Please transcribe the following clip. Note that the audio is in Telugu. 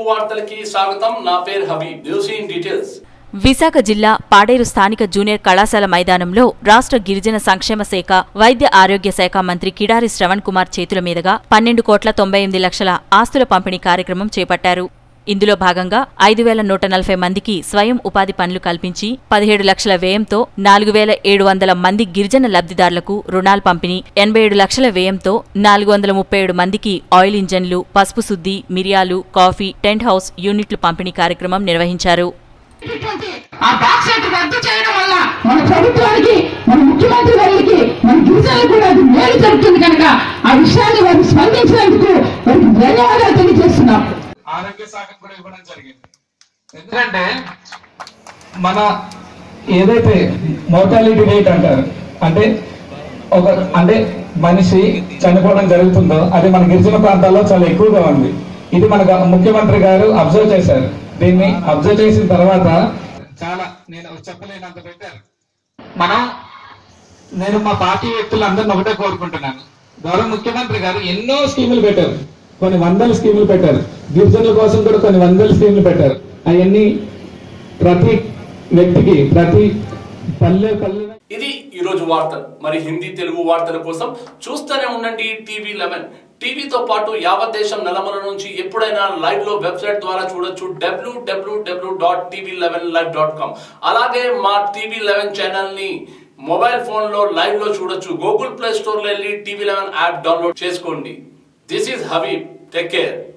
వార్తలకి స్వాగతం నా పేరు Habib news in details Visakha జిల్లా పాడేరు స్థానిక జూనియర్ కళాశాల మైదానంలో రాష్ట్ర గిరిజన సంక్షేమ శాఖ వైద్య ఆరోగ్య శాఖ మంత్రి కిడారి శ్రవణ్ కుమార్ చేతుల మీదుగా పన్నెండు కోట్ల తొంభై ఎనిమిది లక్షల ఆస్తుల పంపిణీ కార్యక్రమం చేపట్టారు ఇందులో భాగంగా ఐదు వేల నూట నలభై మందికి స్వయం ఉపాధి పనులు కల్పించి పదిహేడు లక్షల వ్యయంతో నాలుగు వేల ఏడు వందల మంది గిరిజన లబ్ధిదారులకు రుణాలు పంపిణీ ఎనభై ఏడు లక్షల వ్యయంతో నాలుగు వందల ముప్పై ఏడు మందికి ఆయిల్ ఇంజన్లు పసుపు శుద్ధి మిరియాలు కాఫీ టెంట్ హౌస్ యూనిట్లు పంపిణీ కార్యక్రమం నిర్వహించారు ఇటువంటి ఆ బాక్సెట్ రద్దు చేయడం వల్ల మన ప్రభుత్వానికి మన ముఖ్యమంత్రి గారికి మన గిరిజనులకు కూడా అది మేలు జరుగుతుంది కనుక ఆ విషయాన్ని వారు స్పందించినందుకు వారికి ధన్యవాదాలు తెలియజేస్తున్నాం ఆరోగ్య శాఖ కూడా ఇవ్వడం జరిగింది ఎందుకంటే మన ఏదైతే మోర్టాలిటీ రేట్ అంటారు అంటే ఒక అంటే మనిషి చనిపోవడం జరుగుతుందో అది మన గిరిజన ప్రాంతాల్లో చాలా ఎక్కువగా ఉంది ఇది మన గ- ముఖ్యమంత్రి గారు అబ్జర్వ్ చేశారు దీన్ని అబ్జర్వ్ చేసిన తర్వాత చాలా నేను చెప్పలేనంత పెట్టారు మనం నేను మా పార్టీ వ్యక్తులందరిని ఒకటే కోరుకుంటున్నాను గౌరవ ముఖ్యమంత్రి గారు ఎన్నో స్కీములు పెట్టారు కొన్ని వందల స్కీములు పెట్టారు గిరిజనుల కోసం కూడా కొన్ని వందల స్కీములు పెట్టారు అవన్నీ ప్రతి వ్యక్తికి ప్రతి పల్లె పల్లె ఇది ఈ రోజు వార్తలు మరి హిందీ తెలుగు వార్తల కోసం చూస్తూనే ఉండండి టీవీ లెవెన్ టీవీతో పాటు యావత్ దేశం నలమల నుంచి ఎప్పుడైనా లైవ్ లో వెబ్సైట్ ద్వారా చూడొచ్చు W W W dot TV eleven live dot com అలాగే మా టీవీ లెవెన్ ఛానల్ ని మొబైల్ ఫోన్ లో లైవ్ లో చూడొచ్చు గూగుల్ ప్లే స్టోర్ లో వెళ్ళి టీవీ లెవెన్ యాప్ డౌన్లోడ్ చేసుకోండి this is Habib take care